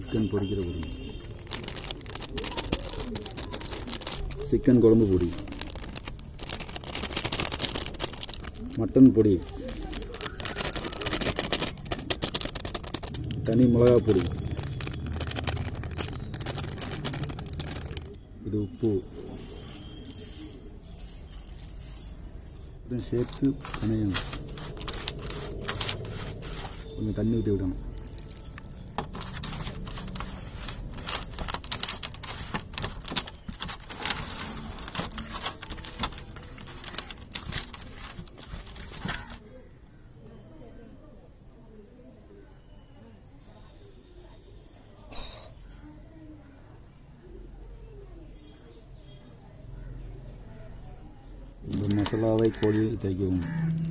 Chicken பொரிக்கிற பொடி chicken குழம்பு பொடி மட்டன் பொடி தனி மிளகா பொடி இது உப்பு இதையும் சேர்த்து கணையணும் கொஞ்சம் தண்ணி ஊற்றி விடணும் இந்த மசாலாவை கோழியில் தேய்க்கவும்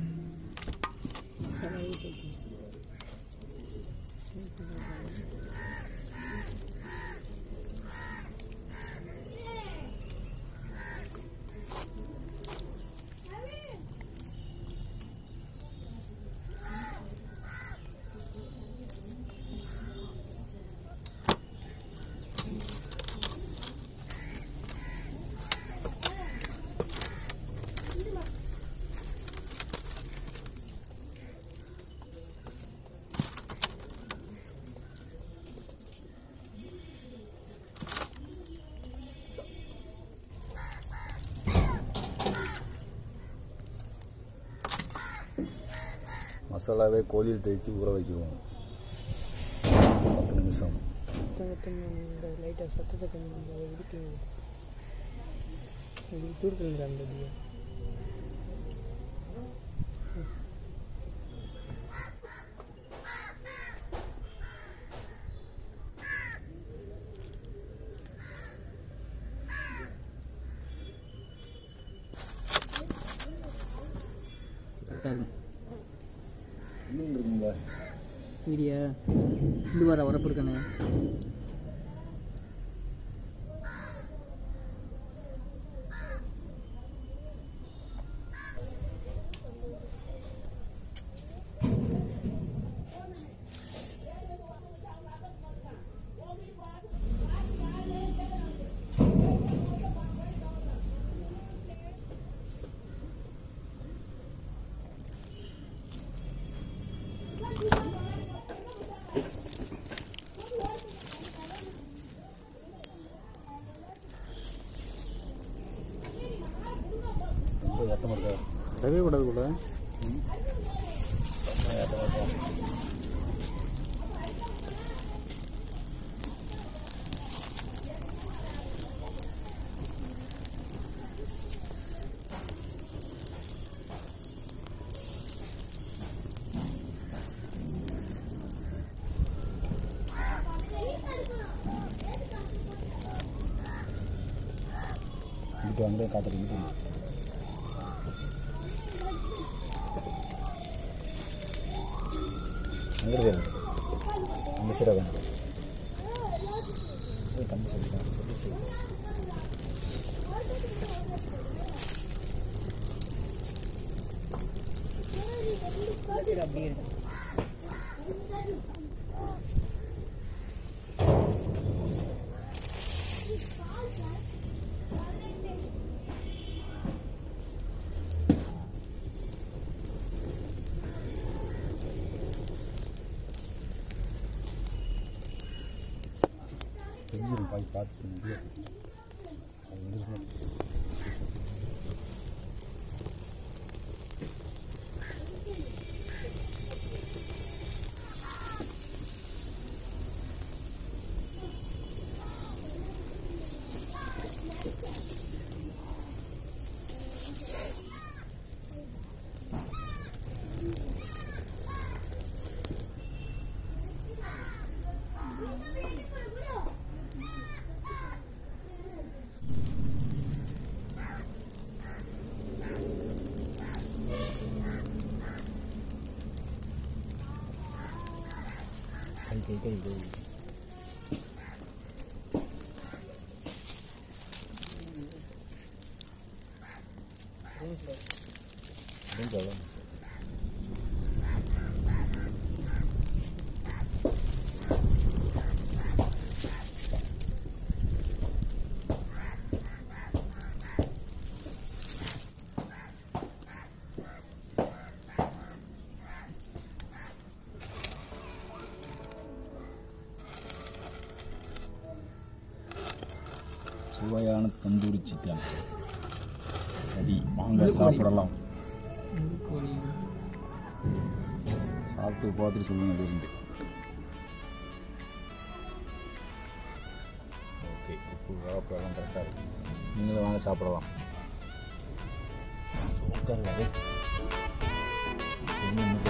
மசாலாவை கோழியில் தேய்ச்சி ஊற வைக்கவும் பத்து நிமிஷம் இந்த லைட்டாக சத்தத்தை கொஞ்சம் அதை இருக்கு இது தூர்க்குங்க அந்த இது இன்னும் இருக்குங்களா இடியா இது வர வரப்பு இருக்கானே ரொம்ப ஏற்றமாக இருக்கா விடவே கூடாது கூட ரொம்ப ஏற்றமாக இருக்கா இப்போ வந்து காத்துட்டு அங்கே இருக்கு அந்த சைடாக வேணும் கம்மி சொல்லிட்டேன் சொல்லி சரி அப்படியே இருக்கு தெரிஞ்சிடும் பாய் பார்த்து முடியாது அது வந்துருச்சுன்னா கை கை கை கை முடிஞ்சா சுவையான தந்தூரி சிக்கன் சரி வாங்க சாப்பிடலாம் கோழி சாப்பிட்டு பார்த்துட்டு சொல்லுங்க அது இருந்து ஓகே உப்பு கலப்பு எல்லாம் கரெக்டாக இருக்கு நீங்களும் வாங்க சாப்பிடலாம் உட்காருங்க டேய். என்ன இன்னும்